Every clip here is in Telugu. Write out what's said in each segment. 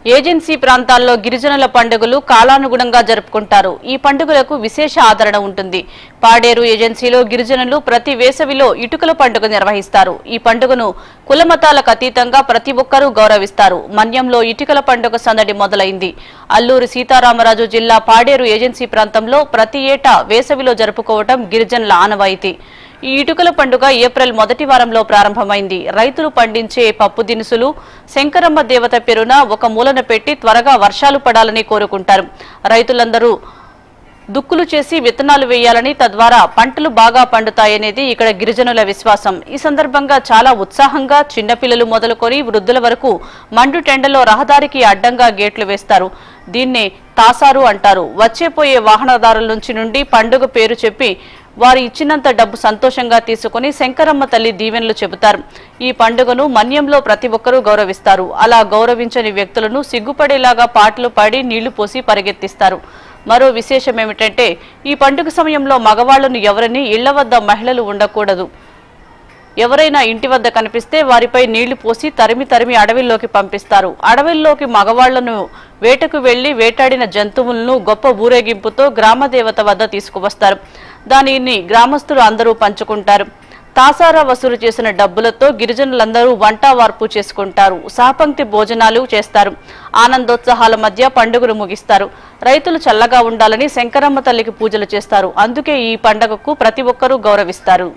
ఏజెన్సీ ప్రాంతాల్లో గిరిజనుల పండుగలు కాలానుగుణంగా జరుపుకుంటారు ఈ పండుగలకు విశేష ఆదరణ ఉంటుంది పాడేరు ఏజెన్సీలో గిరిజనులు ప్రతి వేసవిలో ఇటుకల పండుగ నిర్వహిస్తారు ఈ పండుగను కులమతాలకు అతీతంగా ప్రతి ఒక్కరూ గౌరవిస్తారు మన్యంలో ఇటుకల పండుగ సందడి మొదలైంది అల్లూరి సీతారామరాజు జిల్లా పాడేరు ఏజెన్సీ ప్రాంతంలో ప్రతి ఏటా వేసవిలో జరుపుకోవటం గిరిజనుల ఆనవాయితీ ఈ ఇటుకల పండుగ ఏప్రిల్ మొదటి వారంలో ప్రారంభమైంది రైతులు పండించే పప్పు దినుసులు శంకరమ్మ దేవత పేరున ఒక మూలన పెట్టి త్వరగా వర్షాలు పడాలని కోరుకుంటారు రైతులందరూ దుక్కులు చేసి విత్తనాలు వేయాలని తద్వారా పంటలు బాగా పండుతాయనేది ఇక్కడ గిరిజనుల విశ్వాసం ఈ సందర్భంగా చాలా ఉత్సాహంగా చిన్నపిల్లలు మొదలుకొని వృద్ధుల వరకు మండు టెండలో రహదారికి అడ్డంగా గేట్లు వేస్తారు దీన్నే తాసారు అంటారు వచ్చేపోయే వాహనదారుల నుంచి నుండి పండుగ పేరు చెప్పి వారు ఇచ్చినంత డబ్బు సంతోషంగా తీసుకుని శంకరమ్మ తల్లి దీవెనలు చెబుతారు ఈ పండుగను మన్యంలో ప్రతి ఒక్కరూ గౌరవిస్తారు అలా గౌరవించని వ్యక్తులను సిగ్గుపడేలాగా పాటలు పాడి నీళ్లు పోసి పరిగెత్తిస్తారు మరో విశేషం ఏమిటంటే ఈ పండుగ సమయంలో మగవాళ్లను ఎవరిని ఇళ్ల వద్ద మహిళలు ఉండకూడదు ఎవరైనా ఇంటి వద్ద కనిపిస్తే వారిపై నీళ్లు పోసి తరిమి తరిమి అడవిల్లోకి పంపిస్తారు అడవిల్లోకి మగవాళ్లను వేటకు వెళ్లి వేటాడిన జంతువులను గొప్ప ఊరేగింపుతో గ్రామదేవత వద్ద తీసుకువస్తారు దానిని గ్రామస్తులు అందరూ పంచుకుంటారు తాసారా వసూలు చేసిన డబ్బులతో గిరిజనులందరూ వంట వార్పు చేసుకుంటారు సహపంక్తి భోజనాలు చేస్తారు ఆనందోత్సాహాల మధ్య పండుగలు ముగిస్తారు రైతులు చల్లగా ఉండాలని శంకరమ్మ తల్లికి పూజలు చేస్తారు అందుకే ఈ పండగకు ప్రతి ఒక్కరూ గౌరవిస్తారు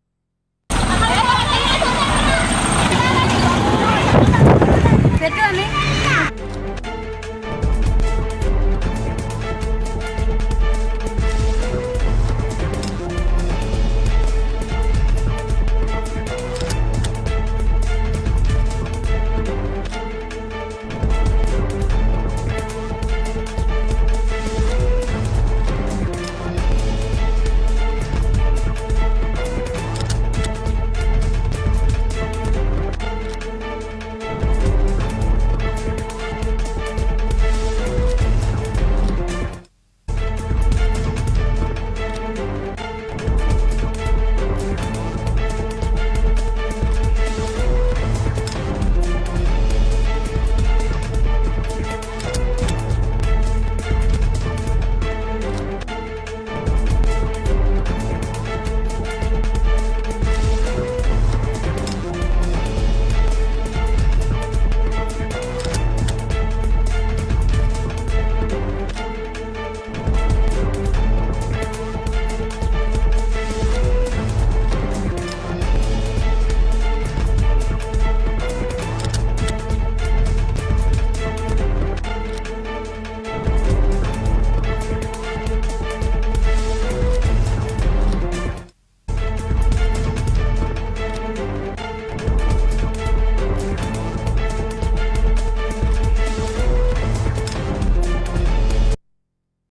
పెట్టు అని